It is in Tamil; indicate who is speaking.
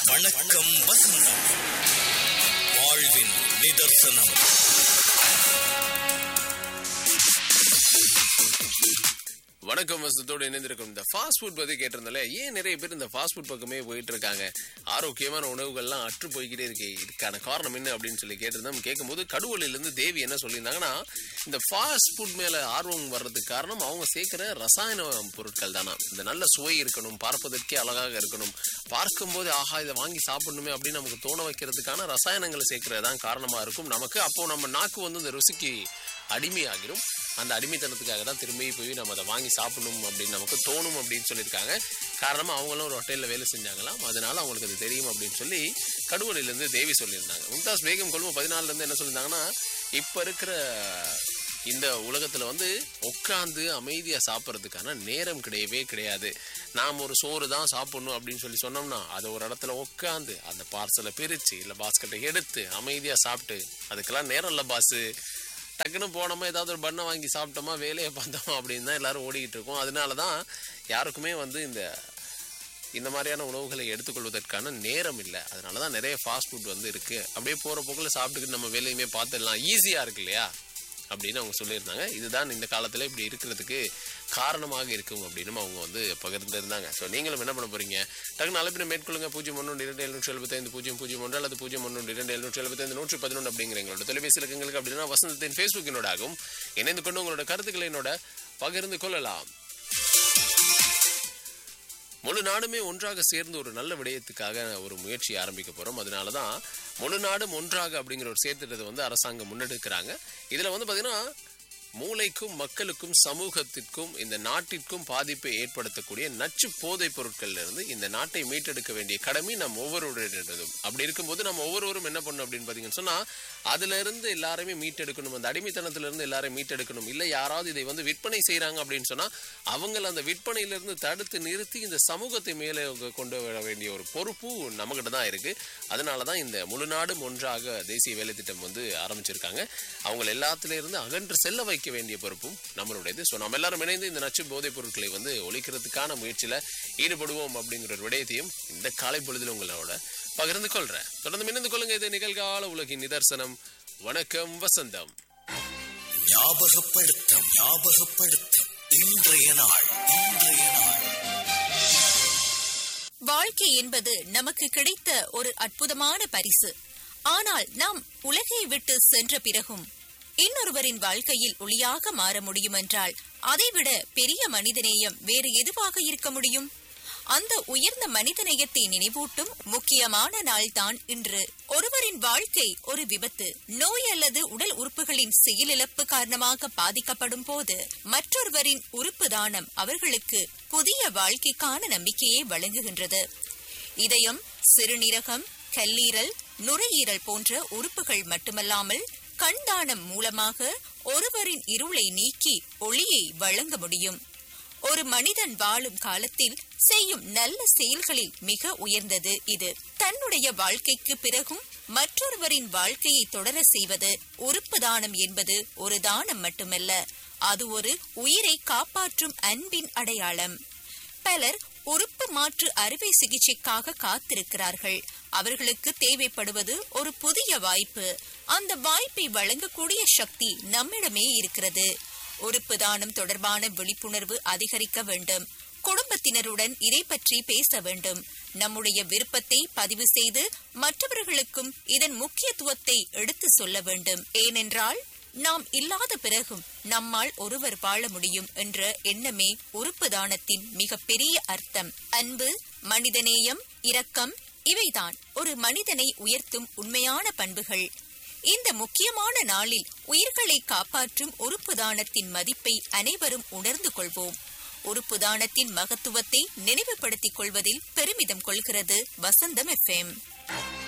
Speaker 1: வணக்கம் வசந்தம் வாழ்வின் நிதர்சனம்
Speaker 2: வணக்கம் வசத்தோடு இணைந்திருக்கும் இந்த ஃபாஸ்ட் ஃபுட் பத்தி கேட்டிருந்தால ஏன் நிறைய பேர் இந்த ஃபாஸ்ட் ஃபுட் பக்கமே போயிட்டு இருக்காங்க ஆரோக்கியமான உணவுகள்லாம் அற்று போய்கிட்டே இருக்கு இதுக்கான காரணம் என்ன அப்படின்னு சொல்லி கேட்டிருந்தோம் கேட்கும்போது கடுவலிலிருந்து தேவி என்ன சொல்லியிருந்தாங்கன்னா இந்த ஃபாஸ்ட் ஃபுட் மேல ஆர்வம் வர்றதுக்கு காரணம் அவங்க சேர்க்கிற ரசாயன பொருட்கள் தானா இந்த நல்ல சுவை இருக்கணும் பார்ப்பதற்கே அழகாக இருக்கணும் பார்க்கும்போது ஆஹா இதை வாங்கி சாப்பிடணுமே அப்படின்னு நமக்கு தோண வைக்கிறதுக்கான ரசாயனங்களை சேர்க்கறதுதான் காரணமா இருக்கும் நமக்கு அப்போ நம்ம நாக்கு வந்து இந்த ருசிக்கு அடிமையாகிடும் அந்த அடிமைத்தனத்துக்காக தான் திரும்பி போய் நம்ம அதை வாங்கி சாப்பிடணும் அப்படின்னு நமக்கு தோணும் அப்படின்னு சொல்லியிருக்காங்க காரணமாக அவங்களும் ஒரு ஹோட்டலில் வேலை செஞ்சாங்களாம் அதனால அவங்களுக்கு அது தெரியும் அப்படின்னு சொல்லி கடுவலிலேருந்து தேவி சொல்லியிருந்தாங்க மும்தாஸ் பேகம் கொள்ளும் பதினாலுலேருந்து என்ன சொல்லியிருந்தாங்கன்னா இப்போ இருக்கிற இந்த உலகத்தில் வந்து உட்காந்து அமைதியாக சாப்பிட்றதுக்கான நேரம் கிடையவே கிடையாது நாம் ஒரு சோறு தான் சாப்பிடணும் அப்படின்னு சொல்லி சொன்னோம்னா அதை ஒரு இடத்துல உட்காந்து அந்த பார்சலை பிரித்து இல்லை பாஸ்கெட்டை எடுத்து அமைதியாக சாப்பிட்டு அதுக்கெல்லாம் நேரம் இல்லை பாஸு டக்குன்னு போனோமா ஏதாவது ஒரு பண்ணை வாங்கி சாப்பிட்டோமா வேலையை பார்த்தோமா அப்படின்னு தான் எல்லாரும் ஓடிக்கிட்டு இருக்கோம் அதனால தான் யாருக்குமே வந்து இந்த இந்த மாதிரியான உணவுகளை எடுத்துக்கொள்வதற்கான நேரம் இல்லை அதனால தான் நிறைய ஃபாஸ்ட் ஃபுட் வந்து இருக்கு அப்படியே போகிற போக்கில் சாப்பிட்டுக்கிட்டு நம்ம வேலையுமே பார்த்துடலாம் ஈஸியாக இருக்கு இல்லையா அப்படின்னு அவங்க சொல்லியிருந்தாங்க இதுதான் இந்த காலத்தில் இப்படி இருக்கிறதுக்கு காரணமாக இருக்கும் அப்படின்னு அவங்க வந்து பகிர்ந்திருந்தாங்க ஸோ நீங்களும் என்ன பண்ண போறீங்க டக்குனு அழைப்பின மேற்கொள்ளுங்க பூஜ்ஜியம் ஒன்று இரண்டு எழுநூற்றி எழுபத்தைந்து பூஜ்ஜியம் பூஜ்ஜியம் ஒன்று அல்லது பூஜ்ஜியம் ஒன்று இரண்டு எழுநூற்றி எழுபத்தைந்து நூற்றி பதினொன்று அப்படிங்கிற எங்களோட தொலைபேசி இலக்கங்களுக்கு அப்படின்னா வசந்தத்தின் ஃபேஸ்புக்கினோட ஆகும் இணைந்து கொண்டு உங்களோட கருத்துக்களை என்னோட பகிர்ந்து கொள்ளலாம் முழு நாடுமே ஒன்றாக சேர்ந்து ஒரு நல்ல விடயத்துக்காக ஒரு முயற்சி ஆரம்பிக்க போறோம் அதனால தான் முழு நாடும் ஒன்றாக அப்படிங்கிற ஒரு சேர்த்துட்டதை வந்து அரசாங்கம் முன்னெடுக்கிறாங்க இதுல வந்து பாத்தீங்கன்னா மூளைக்கும் மக்களுக்கும் சமூகத்திற்கும் இந்த நாட்டிற்கும் பாதிப்பை ஏற்படுத்தக்கூடிய நச்சு போதைப் பொருட்கள்ல இருந்து இந்த நாட்டை மீட்டெடுக்க வேண்டிய கடமை நம் ஒவ்வொருவரிடதும் அப்படி இருக்கும்போது நம்ம ஒவ்வொருவரும் என்ன பண்ணணும் அப்படின்னு பாத்தீங்கன்னு சொன்னா அதுல இருந்து எல்லாருமே மீட்டெடுக்கணும் அந்த அடிமைத்தனத்துல இருந்து எல்லாரையும் மீட்டெடுக்கணும் இல்ல யாராவது இதை வந்து விற்பனை செய்றாங்க அப்படின்னு சொன்னா அவங்கள அந்த விற்பனையில இருந்து தடுத்து நிறுத்தி இந்த சமூகத்தை மேலே கொண்டு வர வேண்டிய ஒரு பொறுப்பு நம்மகிட்ட தான் இருக்கு அதனாலதான் இந்த முழு நாடும் ஒன்றாக தேசிய வேலை திட்டம் வந்து ஆரம்பிச்சிருக்காங்க அவங்க எல்லாத்துல இருந்து அகன்று செல்ல வைக்க வேண்டிய பொறுப்பும் நம்மளுடையது ஸோ நம்ம எல்லாரும் இணைந்து இந்த நச்சு போதைப் பொருட்களை வந்து ஒழிக்கிறதுக்கான முயற்சியில ஈடுபடுவோம் அப்படிங்கிற ஒரு விடயத்தையும் இந்த காலை பொழுதில் உங்களோட பகிர்ந்து கொள்றேன் தொடர்ந்து இணைந்து கொள்ளுங்க இது நிகழ்கால உலகின் நிதர்சனம் வணக்கம் வசந்தம்
Speaker 1: ஞாபகப்படுத்த ஞாபகப்படுத்த இன்றைய நாள் இன்றைய நாள்
Speaker 3: வாழ்க்கை என்பது நமக்கு கிடைத்த ஒரு அற்புதமான பரிசு ஆனால் நாம் உலகை விட்டு சென்ற பிறகும் இன்னொருவரின் வாழ்க்கையில் ஒளியாக மாற முடியும் என்றால் அதைவிட பெரிய மனிதநேயம் வேறு எதுவாக இருக்க முடியும் அந்த உயர்ந்த மனிதநேயத்தை நினைவூட்டும் முக்கியமான நாள்தான் இன்று ஒருவரின் வாழ்க்கை ஒரு விபத்து நோய் அல்லது உடல் உறுப்புகளின் செயலிழப்பு காரணமாக பாதிக்கப்படும் போது மற்றொருவரின் உறுப்பு தானம் அவர்களுக்கு புதிய வாழ்க்கைக்கான நம்பிக்கையை வழங்குகின்றது இதயம் சிறுநீரகம் கல்லீரல் நுரையீரல் போன்ற உறுப்புகள் மட்டுமல்லாமல் கண் தானம் மூலமாக ஒருவரின் இருளை நீக்கி ஒளியை வழங்க முடியும் ஒரு மனிதன் வாழும் காலத்தில் செய்யும் நல்ல செயல்களில் மிக உயர்ந்தது இது தன்னுடைய வாழ்க்கைக்கு பிறகும் மற்றொருவரின் வாழ்க்கையை தொடர செய்வது உறுப்பு தானம் என்பது ஒரு தானம் மட்டுமல்ல அது ஒரு உயிரை காப்பாற்றும் அன்பின் அடையாளம் பலர் உறுப்பு மாற்று அறுவை சிகிச்சைக்காக காத்திருக்கிறார்கள் அவர்களுக்கு தேவைப்படுவது ஒரு புதிய வாய்ப்பு அந்த வாய்ப்பை வழங்கக்கூடிய சக்தி நம்மிடமே இருக்கிறது உறுப்பு தானம் தொடர்பான விழிப்புணர்வு அதிகரிக்க வேண்டும் குடும்பத்தினருடன் இதை பற்றி பேச வேண்டும் நம்முடைய விருப்பத்தை பதிவு செய்து மற்றவர்களுக்கும் இதன் முக்கியத்துவத்தை எடுத்து சொல்ல வேண்டும் ஏனென்றால் நாம் இல்லாத பிறகும் நம்மால் ஒருவர் வாழ முடியும் என்ற எண்ணமே உறுப்பு தானத்தின் மிக பெரிய அர்த்தம் அன்பு மனிதநேயம் இரக்கம் இவைதான் ஒரு மனிதனை உயர்த்தும் உண்மையான பண்புகள் இந்த முக்கியமான நாளில் உயிர்களை காப்பாற்றும் உறுப்பு தானத்தின் மதிப்பை அனைவரும் உணர்ந்து கொள்வோம் உறுப்பு தானத்தின் மகத்துவத்தை நினைவுபடுத்திக் கொள்வதில் பெருமிதம் கொள்கிறது வசந்தம் எஃப்எம்